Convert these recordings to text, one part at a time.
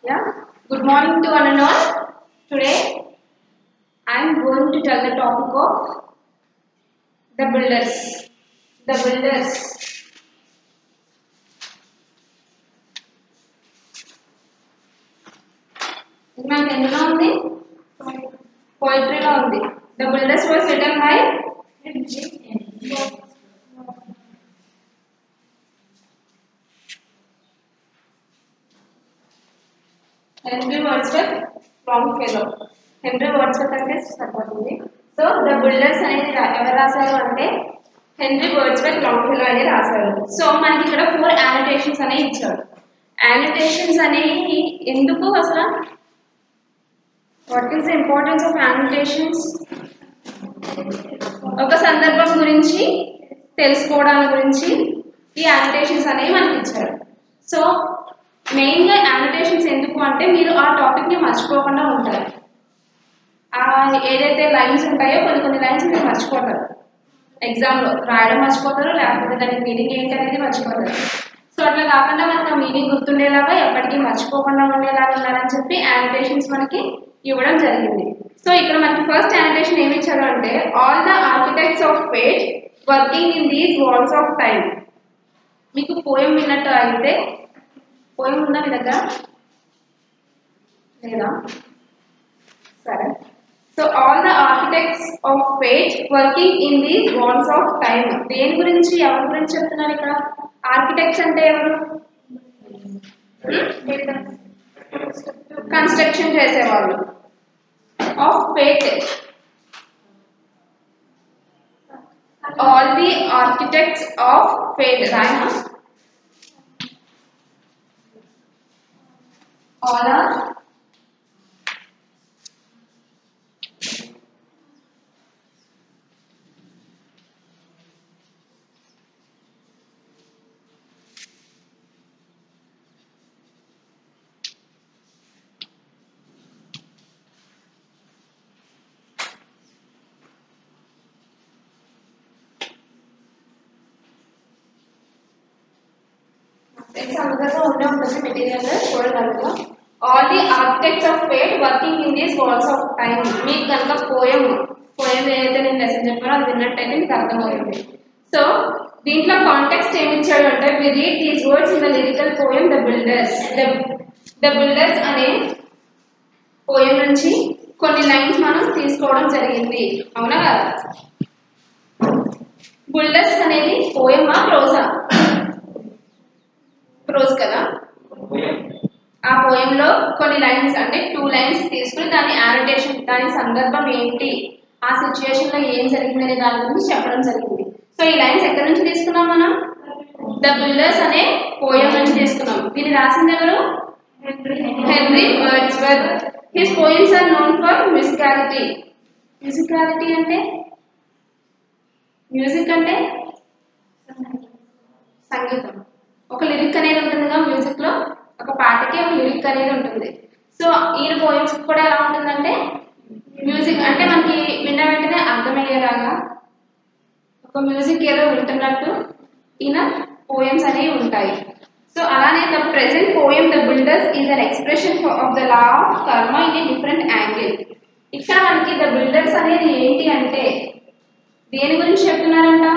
Yeah. Good morning to one and all. Today I am going to tell the topic of the builders. The builders. ఇది మనకి ఎందులో ఉంది పోయిటరీలో ఉంది the Builders was written by Henry Wadsworth Longfellow Henry Wadsworth అంటే సరిపోతుంది so the builders అనేది రా- ఎవరు రాశారు అంటే హెన్రీ వర్డ్స్వర్త్ లాంగ్ ఫెలో అనేది రాశారు సో మనకి ఇక్కడ ఫోర్ యానిటేషన్స్ అనేవి ఇచ్చాడు యానిటేషన్స్ అనేవి ఎందుకు అసలు what is the importance of annotations ఒక సందర్భం గురించి తెలుసుకోవడానికి గురించి ఈ యానిటేషన్స్ అనేవి మనకి ఇచ్చారు సో మెయిన్గా యానిటేషన్స్ ఎందుకు అంటే మీరు ఆ టాపిక్ని మర్చిపోకుండా ఉంటారు ఆ ఏదైతే లైన్స్ ఉంటాయో కొన్ని కొన్ని లైన్స్ మీరు మర్చిపోతారు ఎగ్జామ్లో రాయడం మర్చిపోతారు లేకపోతే దానికి మీనింగ్ ఏంటి అనేది మర్చిపోతారు సో అట్లా కాకుండా మనకు ఆ మీనింగ్ గుర్తుండేలాగా ఎప్పటికీ మర్చిపోకుండా ఉండేలాగా ఉండాలని చెప్పి యానిటేషన్స్ మనకి ఇవ్వడం జరిగింది సో ఇక్కడ మనకి ఫస్ట్ యానిటేషన్ ఏమి ఇచ్చారు అంటే all the architects of fate working in these walls of time మీకు పోయం విన్నట్టు అయితే పోయం ఉందా మీ దగ్గర లేదా సరే so all the architects of fate working in these walls of time దేని గురించి ఎవరి గురించి చెప్తున్నారు ఇక్కడ ఆర్కిటెక్ట్స్ అంటే ఎవరు కన్స్ట్రక్షన్ చేసేవాళ్ళు of fate all the architects of fate రాయమా all are అందరిలో ఉండే ఉంటుంది మెటీరియల్ చూడగలరు all the architects of fate working in these walls of time మీకు కనుక పోయం పోయం ఏదైతే నేను లెసన్ చెప్పానో అది విన్నట్టయితే మీకు అర్థమవుతుంది సో దీంట్లో కాంటెక్స్ట్ ఏమి ఇచ్చాడు అంటే we read these words in the lyrical poem the Builders the Builders అనే పోయం నుంచి కొన్ని లైన్స్ మనం తీసుకోవడం జరిగింది అవునా కదా బిల్డర్స్ అనేది పోయమా ప్రోజా ప్రోజ్ కదా ఆ పోయంలో కొన్ని లైన్స్ అంటే టూ లైన్స్ తీసుకుని దాని యానోటేషన్ దాని సందర్భం ఏంటి ఆ సిచ్యుయేషన్ లో ఏం జరిగిందనే దాని గురించి చెప్పడం జరిగింది సో ఈ లైన్స్ ఎక్కడి నుంచి తీసుకున్నాం మనం ద బిల్డర్స్ అనే పోయం నుంచి తీసుకున్నాం దీన్ని రాసింది ఎవరు Henry Wadsworth his poems are known for musicality musicality అంటే మ్యూజిక్ అంటే సంగీతం ఒక లిరిక్ అనేది ఉంటుందిగా మ్యూజిక్ లో ఒక పాటకి ఒక లిరిక్ అనేది ఉంటుంది సో ఈయన పోయిమ్స్ కూడా ఎలా ఉంటుందంటే మ్యూజిక్ అంటే మనకి విన్న వెంటనే అర్థమయ్యేలాగా ఒక మ్యూజిక్ ఏదో వింటున్నట్టు ఈయన పోయమ్స్ అనేవి ఉంటాయి సో అలానే the present poem the Builders is an expression of the law of karma in a different angle ఇక్కడ మనకి ద బిల్డర్స్ అనేది ఏంటి అంటే దేని గురించి చెప్తున్నారంట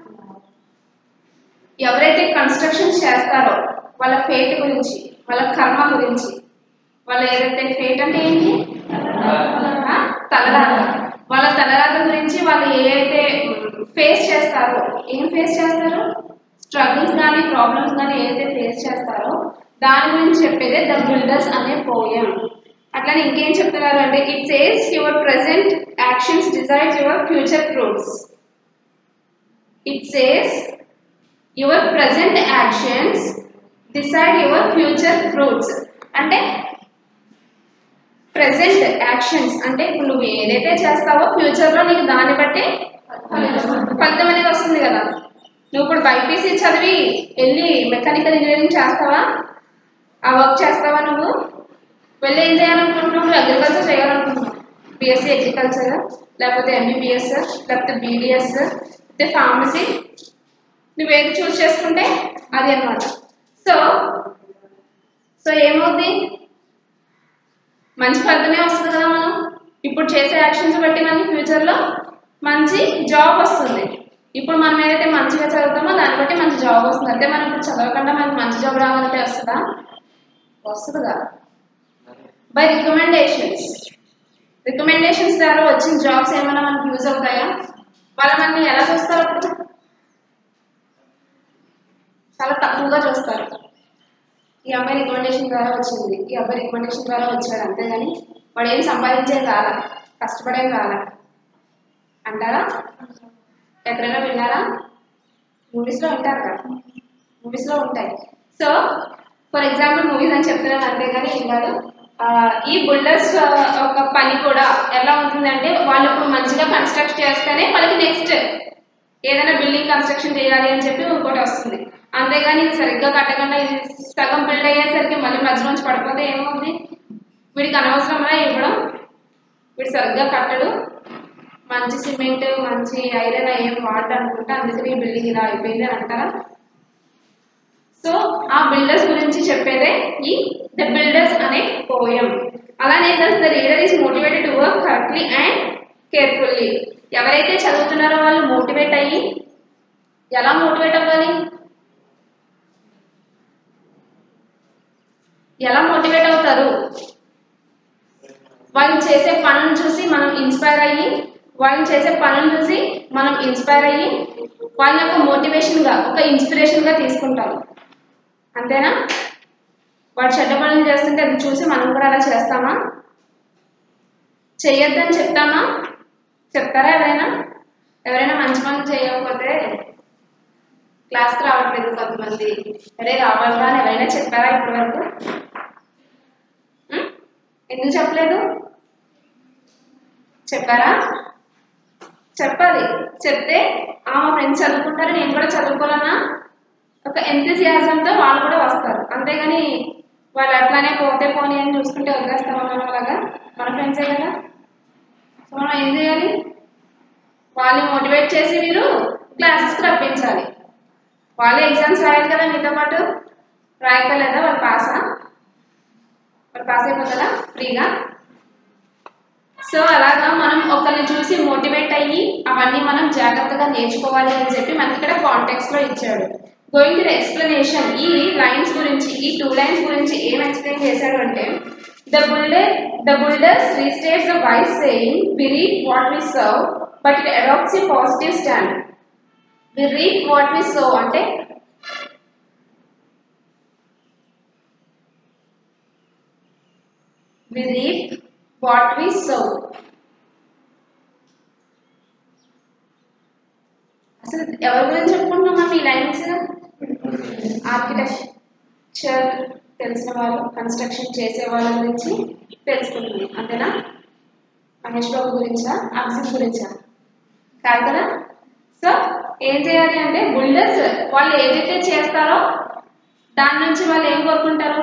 ఎవరైతే కన్స్ట్రక్షన్స్ చేస్తారో వాళ్ళ ఫేట్ గురించి వాళ్ళ కర్మ గురించి వాళ్ళ ఏదైతే ఫేట్ అంటే ఏంటి ఆ? తలరాత వాళ్ళ తలరాత గురించి వాళ్ళు ఏ అయితే ఫేస్ చేస్తారో ఏం ఫేస్ చేస్తారు స్ట్రగుల్స్ కానీ ప్రాబ్లమ్స్ కానీ ఏదైతే ఫేస్ చేస్తారో దాని గురించి చెప్పేదే ద బిల్డర్స్ అనే పోయం అట్లానే ఇంకేం చెప్తున్నారు అంటే it says your present actions decides your future fruits it says your present actions decide your future fruits అంటే ప్రజెంట్ యాక్షన్స్ అంటే ఇప్పుడు నువ్వు ఏదైతే చేస్తావో ఫ్యూచర్లో నీకు దాన్ని బట్టి ఫలితం అనేది వస్తుంది కదా నువ్వు ఇప్పుడు బైపీసీ చదివి వెళ్ళి మెకానికల్ ఇంజనీరింగ్ చేస్తావా ఆ వర్క్ చేస్తావా నువ్వు వెళ్ళి ఏం చేయాలనుకుంటున్నావు నువ్వు అగ్రికల్చర్ చేయాలనుకుంటున్నావు బీఎస్సీ అగ్రికల్చర్ లేకపోతే ఎంబీబీఎస్ లేకపోతే బీడిఎస్ లేకపోతే ఫార్మసీ నువ్వు ఏది చూస్ చేసుకుంటే అది అన్నమాట సో సో ఏమవుద్ది మంచి ఫలితమే వస్తుంది కదా మనం ఇప్పుడు చేసే యాక్షన్స్ బట్టి మనకి ఫ్యూచర్లో మంచి జాబ్ వస్తుంది ఇప్పుడు మనం ఏదైతే మంచిగా చదువుతామో దాన్ని బట్టి మంచి జాబ్ వస్తుంది అంటే మనం ఇప్పుడు చదవకుండా మనకి మంచి జాబ్ రావాలంటే వస్తుందా వస్తుంది కదా బై రికమెండేషన్స్ రికమెండేషన్స్ ద్వారా వచ్చిన జాబ్స్ ఏమైనా మనకి యూజ్ అవుతాయా వాళ్ళు మనల్ని ఎలా చూస్తారు అప్పుడు చాలా తక్కువగా చూస్తారు ఈ అబ్బాయి రికమెండేషన్ ద్వారా వచ్చింది ఈ అబ్బాయి రికమెండేషన్ ద్వారా వచ్చాడు అంతేగాని వాడు ఏం సంపాదించేది రాలా కష్టపడేది రాలా అంటారా ఎక్కడైనా విన్నారా మూవీస్లో ఉంటారు కదా మూవీస్లో ఉంటాయి సో ఫర్ ఎగ్జాంపుల్ మూవీస్ అని చెప్తున్నాను అంతేగాని ఏం కాదు ఆ, ఈ బుల్డర్స్ ఒక పని కూడా ఎలా ఉంటుందంటే వాళ్ళు ఇప్పుడు మంచిగా కన్స్ట్రక్ట్ చేస్తేనే వాళ్ళకి నెక్స్ట్ ఏదైనా బిల్డింగ్ కన్స్ట్రక్షన్ చేయాలి అని చెప్పి ఇంకోటి వస్తుంది అంతేగాని ఇది సరిగ్గా కట్టకుండా ఇది సగం బిల్డ్ అయ్యేసరికి మళ్ళీ మధ్య నుంచి పడిపోతే ఏమవుతుంది వీడికి అనవసరమా ఇవ్వడం వీడు సరిగ్గా కట్టడు మంచి సిమెంట్ మంచి ఐరన్ ఏం వాడడు అనుకుంటా అందుకని ఈ బిల్డింగ్ ఇలా అయిపోయింది అని అంటారా సో ఆ బిల్డర్స్ గురించి చెప్పేదే ఈ ద బిల్డర్స్ అనే పోయం అలానే thus the reader is motivated to work correctly and carefully ఎవరైతే చదువుతున్నారో వాళ్ళు మోటివేట్ అయ్యి ఎలా మోటివేట్ అవ్వాలి ఎలా మోటివేట్ అవుతారు వాళ్ళు చేసే పనులను చూసి మనం ఇన్స్పైర్ అయ్యి వాళ్ళు చేసే పనులను చూసి మనం ఇన్స్పైర్ అయ్యి వాళ్ళ యొక్క మోటివేషన్గా ఒక ఇన్స్పిరేషన్గా తీసుకుంటారు అంతేనా వాడు చెడ్డ పనులు చేస్తుంటే అది చూసి మనం కూడా అలా చేస్తామా చెయ్యొద్దని చెప్తామా చెప్తారా ఎవరైనా ఎవరైనా మంచి పనులు చేయకపోతే క్లాస్కి రావట్లేదు కొంతమంది అరే రావాలా అని ఎవరైనా చెప్పారా ఇప్పటి వరకు ఎందుకు చెప్పలేదు చెప్పారా చెప్పాలి చెప్తే ఆ మా ఫ్రెండ్స్ చదువుకుంటారు నేను కూడా చదువుకోవాలన్నా ఒక ఎంతజియాజంతో వాళ్ళు కూడా వస్తారు అంతేగాని వాళ్ళు అట్లానే పోతే పోనీ అని చూసుకుంటే వదిలేస్తాం మనం అలాగా మన ఫ్రెండ్సే కదా సో మనం ఏం చేయాలి వాళ్ళని మోటివేట్ చేసి మీరు క్లాసెస్కి రప్పించాలి వాళ్ళే ఎగ్జామ్స్ రాయాలి కదా మీతో పాటు రాయక్కర్లేదా వాళ్ళు పాసా వాళ్ళు పాస్ అయిపోతారా ఫ్రీగా సో అలాగా మనం ఒకరిని చూసి మోటివేట్ అయ్యి అవన్నీ మనం జాగ్రత్తగా నేర్చుకోవాలి అని చెప్పి మనకి ఇక్కడ కాంటెక్స్ట్ లో ఇచ్చాడు గోయింగ్ టు ఎక్స్ప్లెనేషన్ ఈ లైన్స్ గురించి ఈ టూ లైన్స్ గురించి ఏం ఎక్స్ప్లెయిన్ చేశాడు అంటే the builder the builders restates the wise saying we read what we serve but it adopts a positive stand we read what we serve అంటే we read what we serve అసలు ఎవరి గురించి చెప్పుకుంటున్నాం ఈ లైన్స్ ఆర్కిటెక్చర్ తెలిసిన వాళ్ళు construction చేసే వాళ్ళ గురించి తెలుసుకుంటున్నాం అంతేనా మహేష్ బాబు గురించా అభిజిత్ గురించా కాదు కదా సో ఏం చేయాలి అంటే బుల్డర్స్ వాళ్ళు ఏదైతే చేస్తారో దాని నుంచి వాళ్ళు ఏం కోరుకుంటారు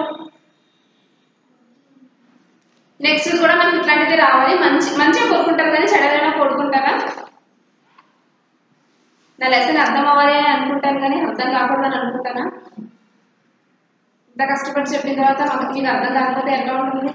నెక్స్ట్ కూడా మనకి ఇట్లాంటిది రావాలి మంచి మంచిగా కోరుకుంటారు కానీ చెడగైనా కోరుకుంటారా నా లెసన్ అర్థం అవ్వాలి అని అనుకుంటాను కానీ అర్థం కాకూడదని అనుకుంటానా ఇంత కష్టపడి చెప్పిన తర్వాత మనకి మీకు అర్థం కాకపోతే ఎట్లా ఉంటుంది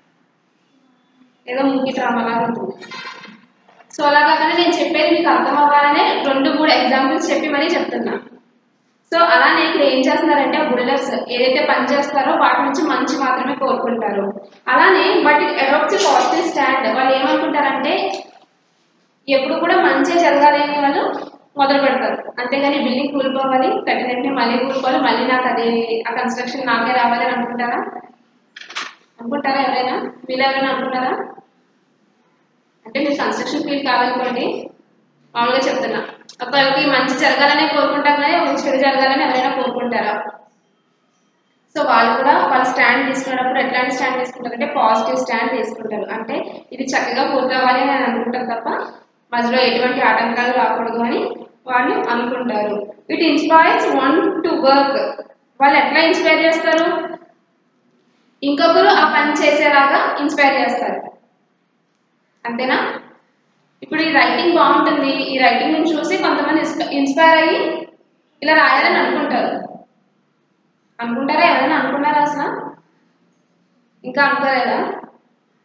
ఏదో మూవీ డ్రామాలా ఉంటుంది సో అలా కాకుండా నేను చెప్పేది మీకు అర్థం అవ్వాలనే రెండు మూడు ఎగ్జాంపుల్స్ చెప్పి మరీ చెప్తున్నా సో అలానే ఇక్కడ ఏం చేస్తున్నారంటే బుల్డర్స్ ఏదైతే పని చేస్తారో వాటి నుంచి మంచి మాత్రమే కోరుకుంటారు అలానే but it adopts positive stand వాళ్ళు ఏమనుకుంటారంటే ఎప్పుడు కూడా మంచి జరగాలి అని వాళ్ళు మొదలు పెడతారు అంతేగాని బిల్డింగ్ కూలిపోవాలి కట్టిన వెంటనే మళ్ళీ కూలిపోవాలి మళ్ళీ నాకు అది ఆ కన్స్ట్రక్షన్ నాకే రావాలి అని అనుకుంటారా అనుకుంటారా ఎవరైనా మీరు ఎవరైనా అనుకుంటారా అంటే మీరు కన్స్ట్రక్షన్ ఫీల్డ్ కావాలనుకోండి మామూలుగా చెప్తున్నా ఒకరికి మంచి జరగాలనే కోరుకుంటాం కానీ ఒక చెడు జరగాలని ఎవరైనా కోరుకుంటారా సో వాళ్ళు కూడా వాళ్ళ స్టాండ్ తీసుకున్నప్పుడు ఎట్లాంటి స్టాండ్ తీసుకుంటారు అంటే పాజిటివ్ స్టాండ్ తీసుకుంటారు అంటే ఇది చక్కగా పూర్తవ్వాలి అని అనుకుంటారు తప్ప మధ్యలో ఎటువంటి ఆటంకాలు రాకూడదు అని వాళ్ళు అనుకుంటారు it inspires one to work వాళ్ళు ఎట్లా ఇన్స్పైర్ చేస్తారు ఇంకొకరు ఆ పని చేసేలాగా ఇన్స్పైర్ చేస్తారు అంతేనా ఇప్పుడు ఈ రైటింగ్ బాగుంటుంది ఈ రైటింగ్ ని చూసి కొంతమంది ఇన్స్పైర్ అయ్యి ఇలా రాయాలని అనుకుంటారు అనుకుంటారా ఎవరైనా అనుకున్నారా అసలు ఇంకా అనుకోలేదా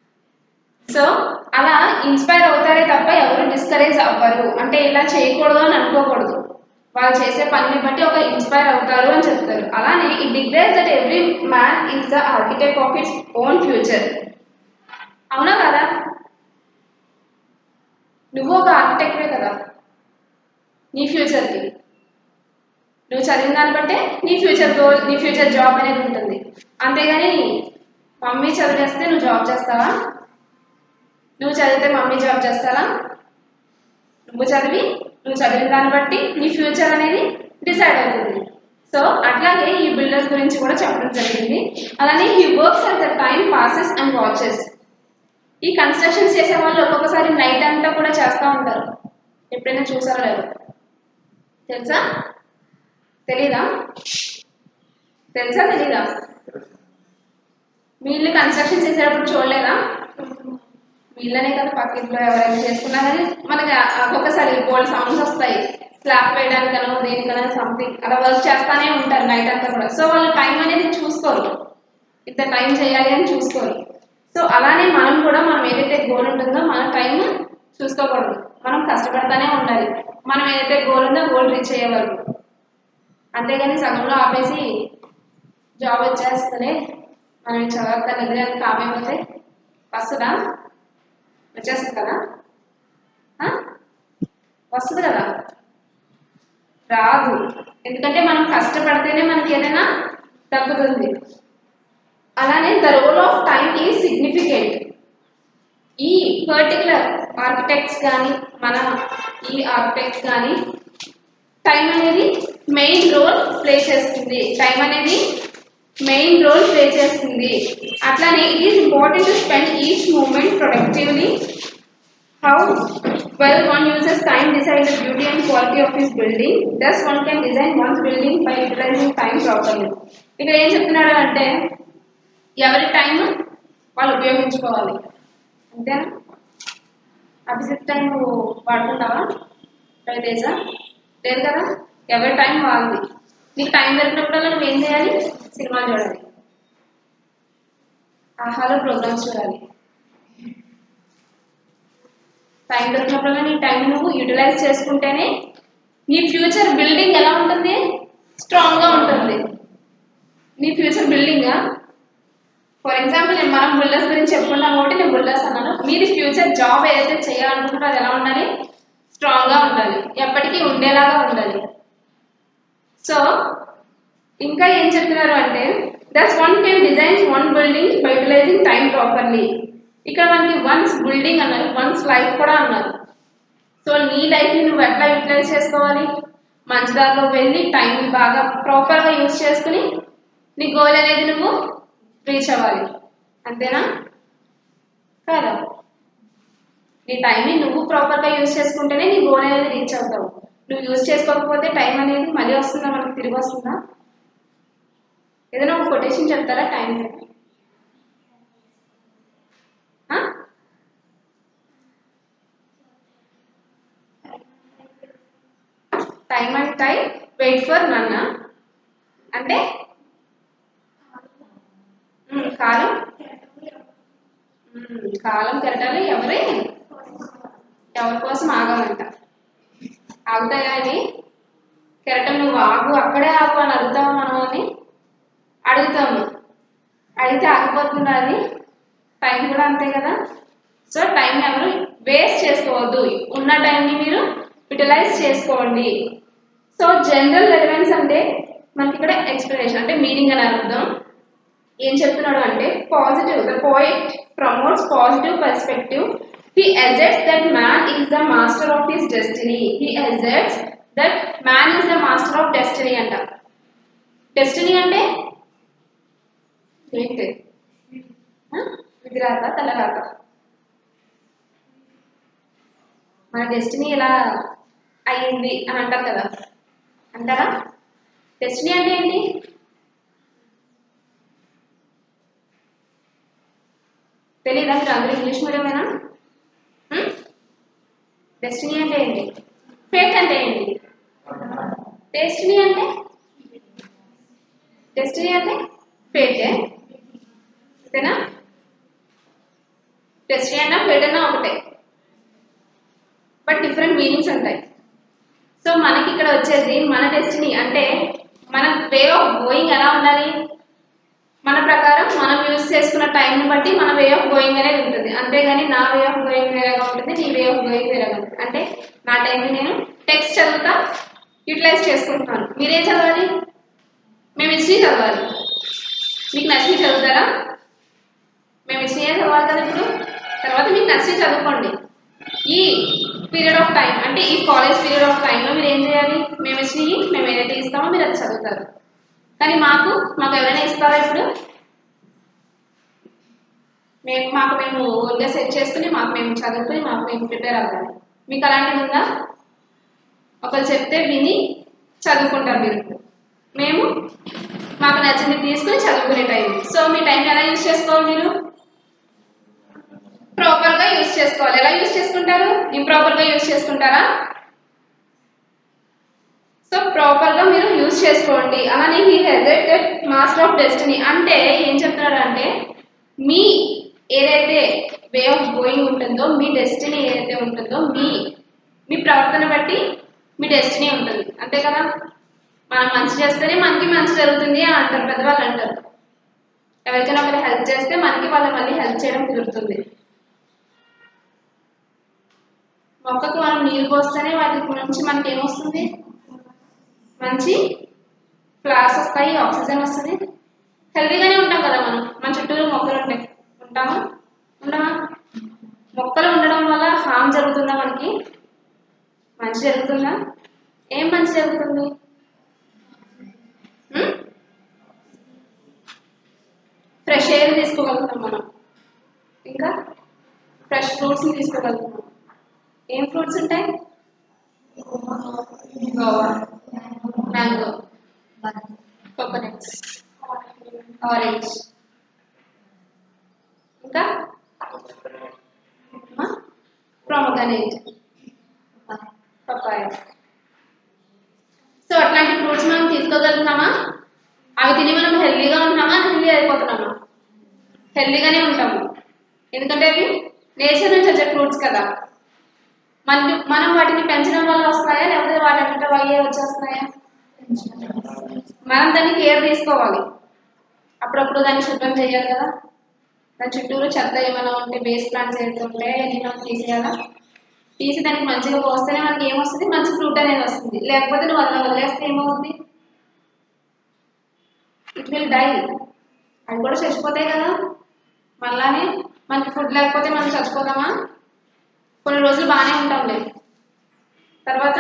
సో అలా ఇన్స్పైర్ అవుతారే తప్ప ఎవరు డిస్కరేజ్ అవ్వరు అంటే ఇలా చేయకూడదు అని అనుకోకూడదు వాళ్ళు చేసే పనిని బట్టి ఒక ఇన్స్పైర్ అవుతారు అని చెప్తారు అలానే it declares that every man is the architect of its own future అవునా కదా నువ్వు ఒక ఆర్కిటెక్టే కదా నీ ఫ్యూచర్కి నువ్వు చదివిన దాన్ని బట్టే నీ ఫ్యూచర్ గోల్ నీ ఫ్యూచర్ జాబ్ అనేది ఉంటుంది అంతేగాని మమ్మీ చదివేస్తే నువ్వు జాబ్ చేస్తావా నువ్వు చదివితే మమ్మీ జాబ్ చేస్తారా నువ్వు చదివి నువ్వు చదివిన దాన్ని బట్టి నీ ఫ్యూచర్ అనేది డిసైడ్ అవుతుంది సో అట్లాగే ఈ బిల్డర్స్ గురించి కూడా చెప్పడం జరిగింది అలానే he works at the time passes and watches ఈ కన్స్ట్రక్షన్స్ చేసే వాళ్ళు ఒక్కొక్కసారి నైట్ అంతా కూడా చేస్తూ ఉంటారు ఎప్పుడైనా చూసారో లేదో తెలుసా తెలీదా తెలుసా తెలీదా మీ ఇల్లు కన్స్ట్రక్షన్ చేసేటప్పుడు చూడలేదా మీ ఇల్లనే కదా పక్కింట్లో ఎవరైనా చేసుకున్నా కానీ మనకి ఆ- ఒక్కొక్కసారి గోల్డ్ సౌండ్స్ వస్తాయి స్లాబ్ వేయడానికనో దేనికనో సంథింగ్ అలా వర్క్ చేస్తానే ఉంటారు నైట్ అంతా కూడా సో వాళ్ళు టైం అనేది చూసుకోరు ఇంత టైం చేయాలి అని చూసుకోరు సో అలానే మనం కూడా మనం ఏదైతే గోల్ ఉంటుందో మన టైం చూసుకోకూడదు మనం కష్టపడతానే ఉండాలి మనం ఏదైతే గోల్ ఉందో గోల్ రీచ్ అయ్యే వరకు అంతేగాని సగంలో ఆపేసి జాబ్ వచ్చేస్తుంది మనం చదవక్కర్లేదు అని కామైపోతే వస్తుందా వచ్చేస్తుంది కదా ఆ? వస్తుంది కదా రాదు ఎందుకంటే మనం కష్టపడితేనే మనకి ఏదైనా తగ్గుతుంది అలానే the role of time is significant ఈ పర్టికులర్ ఆర్కిటెక్ట్స్ కానీ మన ఈ ఆర్కిటెక్ట్స్ కానీ టైం అనేది మెయిన్ రోల్ ప్లే చేస్తుంది టైం అనేది మెయిన్ రోల్ ప్లే చేస్తుంది అట్లానే it is important to spend each moment productively how well one uses time decide the beauty and quality of his building thus one can design one's building by utilizing time properly ఇక్కడ ఏం చెప్తున్నాడు అంటే ఎవరి time వాళ్ళు ఉపయోగించుకోవాలి అంతేనా Abhijit time నువ్వు వాడుకుంటావా రవితేజ లేదు కదా ఎవరి టైం వాళ్ళది నీకు టైం దొరికినప్పుడల్లా నువ్వు ఏం చేయాలి సినిమాలు చూడాలి ఆహాలో ప్రోగ్రామ్స్ చూడాలి టైం దొరికినప్పుడల్లా నీ టైం నువ్వు యూటిలైజ్ చేసుకుంటేనే నీ ఫ్యూచర్ బిల్డింగ్ ఎలా ఉంటుంది స్ట్రాంగ్గా ఉంటుంది నీ ఫ్యూచర్ బిల్డింగ్ ఫర్ ఎగ్జాంపుల్ నేను మనం బుల్లర్స్ గురించి చెప్పుకున్నాం కాబట్టి నేను బుల్లర్స్ అన్నాను మీది ఫ్యూచర్ జాబ్ ఏదైతే చేయాలనుకుంటారో అది ఎలా ఉండాలి స్ట్రాంగ్గా ఉండాలి ఎప్పటికీ ఉండేలాగా ఉండాలి సో ఇంకా ఏం చెప్తున్నారు అంటే that's one can designs one building by utilizing time properly ఇక్కడ మనకి వన్స్ బిల్డింగ్ అన్నారు వన్స్ లైఫ్ కూడా అన్నారు సో నీ లైఫ్ని నువ్వు ఎట్లా యూటిలైజ్ చేసుకోవాలి మంచి దారిలో వెళ్ళి టైం బాగా ప్రాపర్గా యూజ్ చేసుకుని నీ గోల్ అనేది నువ్వు రీచ్ అవ్వాలి అంతేనా కాదా నీ టైంని నువ్వు ప్రాపర్గా యూజ్ చేసుకుంటేనే నీ గోల్ అనేది రీచ్ అవుతావు నువ్వు యూజ్ చేసుకోకపోతే టైం అనేది మళ్ళీ వస్తుందా మనకు తిరిగి వస్తుందా ఏదైనా ఒక కొటేషన్ చెప్తారా time time and time wait for none అంటే ఉమ్, కాలం ఉమ్, కాలం కెరటాలు ఎవరి ఎవరి కోసం ఆగాలంట ఆగుతాయా ఇవి కెరటం నువ్వు ఆగు అక్కడే ఆగు అని అడుగుతాము మనం అని అడుగుతాము అడిగితే ఆగిపోతుందా అది టైం కూడా అంతే కదా సో టైం ఎవరు వేస్ట్ చేసుకోవద్దు ఉన్న టైంని మీరు యూటిలైజ్ చేసుకోండి సో జనరల్ రెలవెన్స్ అంటే మనకి ఇక్కడ ఎక్స్ప్లెనేషన్ అంటే మీనింగ్ అని అర్థం ఏం చెప్తున్నాడు అంటే positive the poet promotes positive perspective he suggests that man is the master of his destiny he suggests that man is the master of destiny అంట డెస్టినీ అంటే ఏంటి ఆ? విధిరాత తలరాత మన డెస్టినీ ఇలా అయ్యింది అని అంటారు కదా అంటారా డెస్టినీ అంటే ఏంటి తెలీదా మీరు అందరూ ఇంగ్లీష్ మీడియమేనా డెస్టినీ అంటే ఏంటి ఫేట్ అంటే ఏంటి డెస్టినీ అంటే డెస్టినీ అంటే ఫేటే అంతేనా డెస్టినీ అన్న మీనింగ్స్ ఉంటాయి సో మనకి ఇక్కడ వచ్చేసి మన డెస్టినీ అంటే మన వే ఆఫ్ గోయింగ్ ఎలా ఉండాలి మన ప్రకారం మనం యూజ్ చేసుకున్న టైంని బట్టి మన వే ఆఫ్ గోయింగ్ అనేది ఉంటుంది అంతేగాని నా వే ఆఫ్ గోయింగ్ వేరేగా ఉంటుంది నీ వే ఆఫ్ గోయింగ్ వేరేగా ఉంటుంది అంటే నా టైంని నేను టెక్స్ట్ చదువుతా యూటిలైజ్ చేసుకుంటున్నాను మీరేం చదవాలి మేము ఇచ్చి చదవాలి మీకు నచ్చి చదువుతారా మేము ఇచ్చి చదవాలి కదా ఇప్పుడు తర్వాత మీకు నచ్చి చదువుకోండి ఈ పీరియడ్ ఆఫ్ టైం అంటే ఈ కాలేజ్ పీరియడ్ ఆఫ్ టైంలో మీరు ఏం చేయాలి మేము ఇచ్చినవి మేము ఏదైతే ఇస్తామో మీరు అది చదువుతారు కానీ మాకు మాకు ఎవరైనా ఇస్తారా ఇప్పుడు మేము మాకు మేము ఓన్గా సెట్ చేసుకుని మాకు మేము చదువుకుని మాకు మేము ప్రిపేర్ అవ్వాలి మీకు అలాంటిది ఉందా ఒకరు చెప్తే విని చదువుకుంటారు మీరు మేము మాకు నచ్చింది తీసుకుని చదువుకునే టైం సో మీ టైం ఎలా యూజ్ చేసుకోవాలి మీరు ప్రాపర్ గా యూజ్ చేసుకోవాలి ఎలా యూజ్ చేసుకుంటారు ఇంప్రాపర్ గా యూజ్ చేసుకుంటారా సో ప్రాపర్ గా మీరు యూజ్ చేసుకోండి అలానే he suggested master of destiny అంటే ఏం చెప్తున్నాడు అంటే మీ ఏదైతే వే ఆఫ్ గోయింగ్ ఉంటుందో మీ డెస్టినీ ఏదైతే ఉంటుందో మీ మీ ప్రవర్తన బట్టి మీ డెస్టినీ ఉంటుంది అంతే కదా మనం మంచి చేస్తేనే మనకి మంచి జరుగుతుంది అని అంటారు పెద్దవాళ్ళు అంటారు ఎవరికైనా ఒకరు హెల్ప్ చేస్తే మనకి వాళ్ళు మళ్ళీ హెల్ప్ చేయడం కుదురుతుంది మొక్కకు మనం నీరు పోస్తేనే వాటి నుంచి మనకి ఏమొస్తుంది మంచి ఫ్లవర్స్ వస్తాయి ఆక్సిజన్ వస్తుంది హెల్తీగానే ఉంటాం కదా మనం మన చుట్టూరు మొక్కలు ఉంటాయి ఉంటామా ఉండమా మొక్కలు ఉండడం వల్ల హామ్ జరుగుతుందా మనకి మంచి జరుగుతుందా ఏం మంచి జరుగుతుంది ఫ్రెష్ ఎయిర్ తీసుకోగలుగుతాం మనం ఇంకా ఫ్రెష్ ఫ్రూట్స్ని తీసుకోగలుగుతాం ఏం ఫ్రూట్స్ ఉంటాయి గోవా మ్యాంగో కోకోనట్స్ ఆరెంజ్ ఇంకా ప్రొమగనేట్ పపాయ సో అట్లాంటి ఫ్రూట్స్ మనం తీసుకోగలుగుతామా అవి తిని మనం హెల్దీగా ఉంటున్నామా హెల్దీ అయిపోతున్నామా హెల్దీగానే ఉంటాము ఎందుకంటే అవి నేచర్ నుంచి వచ్చే ఫ్రూట్స్ కదా మన మనం వాటిని పెంచడం వల్ల వస్తాయా లేకపోతే వాటి అంటే అయ్యే వచ్చేస్తున్నాయా మనం దాన్ని కేర్ తీసుకోవాలి అప్పుడప్పుడు దాన్ని శుభ్రం చేయాలి కదా దాని చుట్టూరు చెత్త ఏమైనా ఉంటే బేస్ ప్లాంట్స్ ఏదైతే ఉంటాయో అన్ని మనం తీసేయాలా తీసి దానికి మంచిగా పోస్తేనే మనకి ఏమొస్తుంది మంచి ఫ్రూట్ అనేది వస్తుంది లేకపోతే నువ్వు అలా వదిలేస్తే ఏమవుతుంది ఇట్ విల్ డై అవి కూడా చచ్చిపోతాయి కదా మళ్ళానే మనకి ఫుడ్ లేకపోతే మనం చచ్చిపోతామా కొన్ని రోజులు బాగానే ఉంటాంలే తర్వాత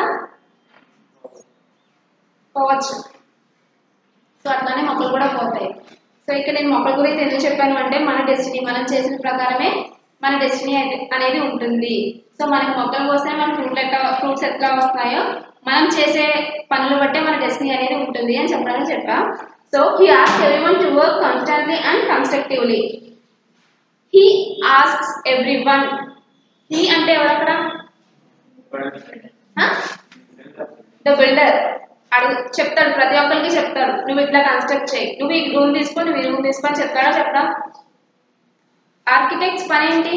పోవచ్చు సో అట్లానే మొక్కలు కూడా పోతాయి సో ఇక్కడ నేను మొక్కల గురించి ఎందుకు చెప్పాను అంటే మన డెస్టినీ మనం చేసిన ప్రకారమే మన డెస్టినీ అనేది ఉంటుంది సో మనకి మొక్కలు పోస్తే మన ఫ్రూట్ ఎట్లా ఫ్రూట్స్ ఎట్లా వస్తాయో మనం చేసే పనులు బట్టే మన డెస్టినీ అనేది ఉంటుంది అని చెప్పడానికి చెప్పా so he ask everyone to work constantly and constructively he asks everyone he అంటే ఎవరు అక్కడ ద బిల్డర్ అడుగు చెప్తాడు ప్రతి ఒక్కరికి చెప్తాడు నువ్వు ఇట్లా కన్స్ట్రక్ట్ చేయి నువ్వు ఈ రూమ్ తీసుకో నువ్వు ఈ రూమ్ తీసుకొని చెప్తాడా చెప్తా ఆర్కిటెక్ట్స్ పని ఏంటి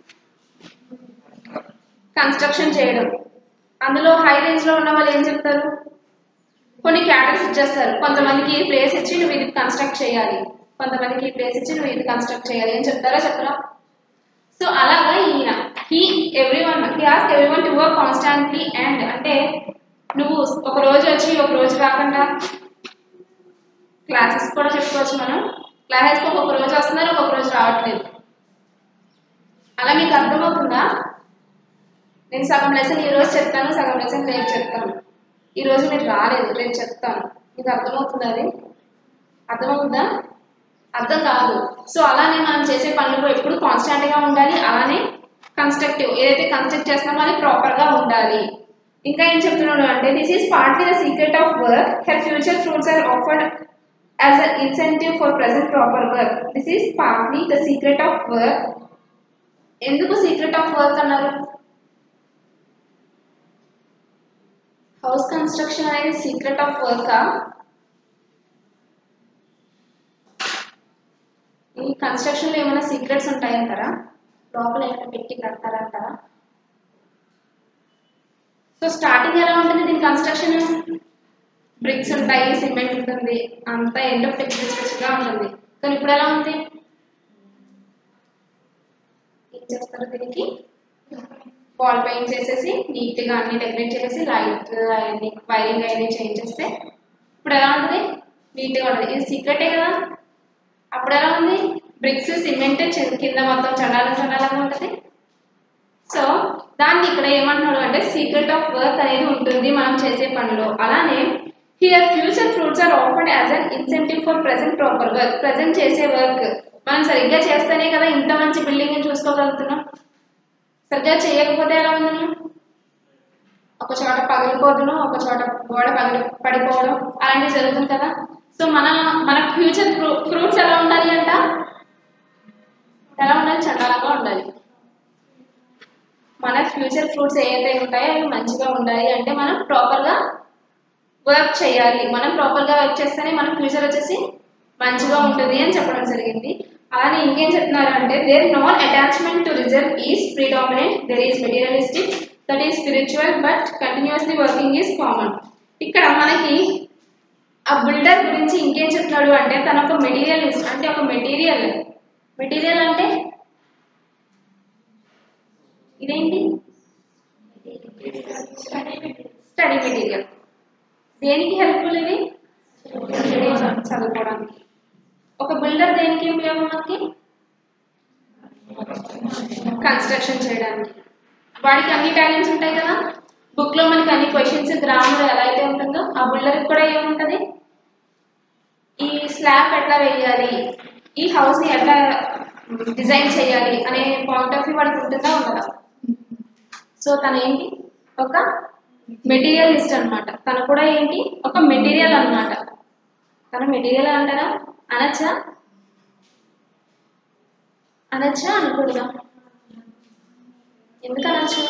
కన్స్ట్రక్షన్ చేయడం అందులో హై రేంజ్ లో ఉన్న వాళ్ళు ఏం చెప్తారు కొన్ని క్యాటర్స్ ఇచ్చేస్తారు కొంతమందికి ఈ ప్లేస్ ఇచ్చి నువ్వు ఇది కన్స్ట్రక్ట్ చేయాలి కొంతమందికి ఈ ప్లేస్ ఇచ్చి నువ్వు ఇది కన్స్ట్రక్ట్ చేయాలి అని చెప్తారా చెప్పరా సో అలాగా ఈయన he everyone he ask everyone to work constantly and అంటే నువ్వు ఒక రోజు వచ్చి ఒక రోజు రాకుండా క్లాసెస్ కూడా చెప్పుకోవచ్చు మనం క్లాసెస్కి ఒక్కొక్క రోజు వస్తున్నారు ఒక్కొక్క రోజు రావట్లేదు అలా మీకు అర్థమవుతుందా నేను సగం లెసన్ ఈ రోజు చెప్తాను సగం లెసన్ రేపు చెప్తాను ఈ రోజు మీరు రాలేదు రేపు చెప్తాను మీకు అర్థమవుతుందా అది అర్థమవుతుందా అర్థం కాదు సో అలానే మనం చేసే పనులు ఎప్పుడు కాన్స్టాంట్ గా ఉండాలి అలానే కన్స్ట్రక్టివ్ ఏదైతే కన్స్ట్రక్ట్ చేస్తున్నామో అది ప్రాపర్ గా ఉండాలి ఇంకా ఏం చెప్తున్నాడు అంటే this is partly the secret of work her future fruits are offered as a incentive for present proper work this is partly the secret of work ఎందుకు సీక్రెట్ ఆఫ్ వర్క్ అన్నారు హౌస్ కన్స్ట్రక్షన్ అనేది secret of వర్కా ఈ construction లో ఏమైనా secrets ఉంటాయంటారా లోపల ఏమైనా పెట్టి కడతారంటారా సో స్టార్టింగ్ ఎలా ఉంటుంది దీని కన్స్ట్రక్షన్ బ్రిక్స్ ఉంటాయి సిమెంట్ ఉంటుంది అంతా ఎండ్ ఆఫ్ గా ఉంటుంది కానీ ఇప్పుడు ఎలా ఉంది ఏం చేస్తారు దీనికి వాల్ పెయింట్ చేసేసి నీట్ గా అన్ని డెకరేట్ చేసేసి లైట్ అవన్నీ వైరింగ్ అవన్నీ చేంజ్ చేస్తే ఇప్పుడు ఎలా ఉంటుంది నీట్ గా ఉంటుంది ఇది సీక్రెటే కదా అప్పుడు ఎలా ఉంది బ్రిక్స్ సిమెంట్ కింద మొత్తం చండాలం చండాలంగా ఉంటుంది సో దాన్ని ఇక్కడ ఏమంటున్నాడు అంటే సీక్రెట్ ఆఫ్ వర్క్ అనేది ఉంటుంది మనం చేసే పనిలో అలానే here future fruits are offered as an incentive for present proper work present చేసే వర్క్ మనం సరిగ్గా చేస్తేనే కదా ఇంత మంచి బిల్డింగ్ చూసుకోగలుగుతున్నాం సరిగ్గా చేయకపోతే ఎలా ఉంది ఒక చోట పగిలిపోవడం ఒక చోట గోడ పగిలి పడిపోవడం అలాంటివి జరుగుతుంది కదా సో మన మన ఫ్యూచర్ ఫ్రూట్స్ ఎలా ఉండాలి అంట ఎలా ఉండాలి చండాలంగా ఉండాలి మన ఫ్యూచర్ ఫ్రూట్స్ ఏదైతే ఉంటాయో అవి మంచిగా ఉండాలి అంటే మనం ప్రాపర్గా వర్క్ చేయాలి మనం ప్రాపర్గా వర్క్ చేస్తేనే మన ఫ్యూచర్ వచ్చేసి మంచిగా ఉంటుంది అని చెప్పడం జరిగింది అలానే ఇంకేం చెప్తున్నారు అంటే their non attachment to result is predominant there is materialistic that is spiritual but continuously working is common ఇక్కడ మనకి ఆ బిల్డర్ గురించి ఇంకేం చెప్తున్నాడు అంటే తన ఒక మెటీరియలిస్ట్ అంటే ఒక మెటీరియల్ మెటీరియల్ అంటే ఇదేంటి స్టడీ మెటీరియల్ దేనికి హెల్ప్ఫుల్ ఇవి చదువుకోవడానికి ఒక బిల్డర్ దేనికి ఉపయోగం మనకి కన్స్ట్రక్షన్ చేయడానికి వాడికి అన్ని టాలెంట్స్ ఉంటాయి కదా బుక్ లో మనకి అన్ని క్వశ్చన్స్ గ్రామర్ ఎలా అయితే ఉంటుందో ఆ బిల్డర్ కూడా ఏముంటది ఈ స్లాబ్ ఎట్లా వేయాలి ఈ హౌస్ ని ఎట్లా డిజైన్ చేయాలి అనే పాయింట్ ఆఫ్ వ్యూ వాడికి ఉంటుందా ఉండదా సో తను ఏంటి ఒక మెటీరియలిస్ట్ అన్నమాట తను కూడా ఏంటి ఒక మెటీరియల్ అన్నమాట తను మెటీరియల్ అంటారా అనొచ్చా అనొచ్చా అనకూడదా ఎందుకు అనొచ్చు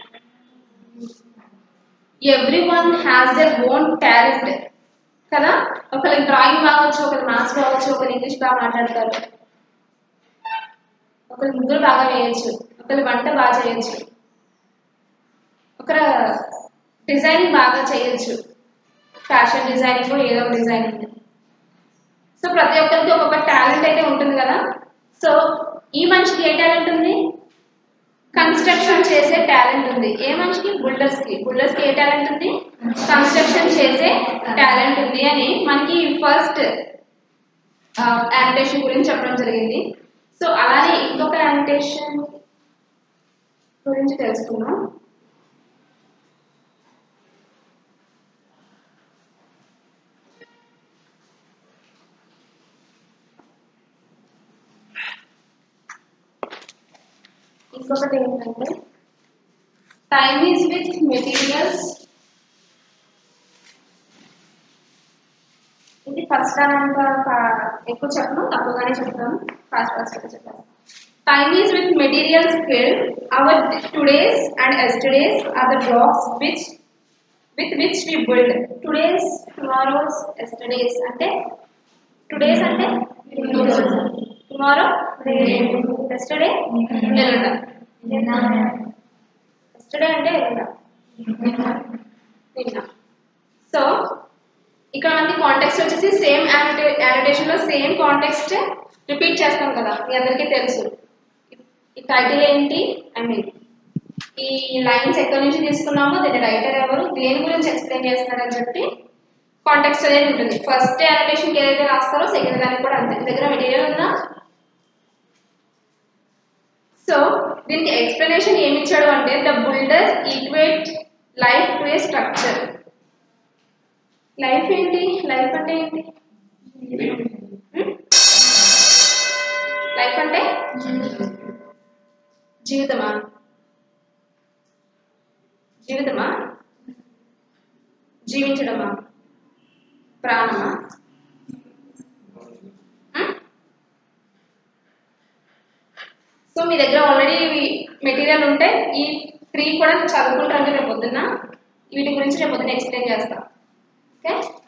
everyone has their own talent కదా ఒకరికి డ్రాయింగ్ బాగొచ్చు ఒకరికి మ్యాథ్స్ బాగొచ్చు ఒకరు ఇంగ్లీష్ బాగా మాట్లాడతారు ఒకరు ముగ్గురు బాగా వేయచ్చు ఒకరు వంట బాగా చేయొచ్చు ఒకరు డిజైనింగ్ బాగా చేయొచ్చు ఫ్యాషన్ డిజైనింగ్ ఏదో ఒక డిజైనింగ్ సో ప్రతి ఒక్కరికి ఒక్కొక్క టాలెంట్ అయితే ఉంటుంది కదా సో ఈ మనిషికి ఏ టాలెంట్ ఉంది కన్స్ట్రక్షన్ చేసే టాలెంట్ ఉంది ఏ మనిషికి బుల్డర్స్ కి బుల్డర్స్ కి ఏ టాలెంట్ ఉంది కన్స్ట్రక్షన్ చేసే టాలెంట్ ఉంది అని మనకి ఫస్ట్ యానిటేషన్ గురించి చెప్పడం జరిగింది సో అలానే ఇంకొక యానిటేషన్ గురించి తెలుసుకున్నాం ఇంకొకటి ఏంటంటే టైమ్ ఈజ్ విత్ మెటీరియల్స్ ఇది ఫస్ట్ అంత ఎక్కువ చెప్పను తక్కువగానే చెప్తాను ఫాస్ట్ ఫాస్ట్ చెప్తాను time is with materials skill our todays and yesterdays are the blocks which with which we build todays tomorrows yesterdays అంటే టుడేస్ అంటే టుమారో ఎస్టర్డే ఎల్లుండ ఎస్టర్డే అంటే ఎల్లుండ నిన్న సో ఇక్కడ మనకి కాంటెక్స్ట్ వచ్చేసి సేమ్ యానిటేషన్ లో సేమ్ కాంటెక్స్ట్ రిపీట్ చేస్తాం కదా మీ అందరికీ తెలుసు ఈ టైటిల్ ఏంటి ఐ మీన్ ఈ లైన్స్ ఎక్కడి నుంచి తీసుకున్నామో దీని రైటర్ ఎవరు దేని గురించి ఎక్స్ప్లెయిన్ చేస్తున్నారని చెప్పి కాంటెక్స్ట్ అనేది ఉంటుంది ఫస్ట్ యానిటేషన్ ఏదైతే రాస్తారో సెకండ్ దానికి కూడా అంతే దగ్గర మెటీరియల్ ఉందా సో దీనికి ఎక్స్ప్లెనేషన్ ఏమి ఇచ్చాడు అంటే the builder equate life to a structure life ఏంటి లైఫ్ అంటే ఏంటి లైఫ్ అంటే జీవితమా జీవితమా జీవించడమా ప్రాణమా సో మీ దగ్గర ఆల్రెడీ మెటీరియల్ ఉంటే ఈ త్రీ కూడా చదువుకుంటారంటే రేపు పొద్దున్న వీటి గురించి రేపు పొద్దున్న ఎక్స్ప్లెయిన్ చేస్తాం ఓకే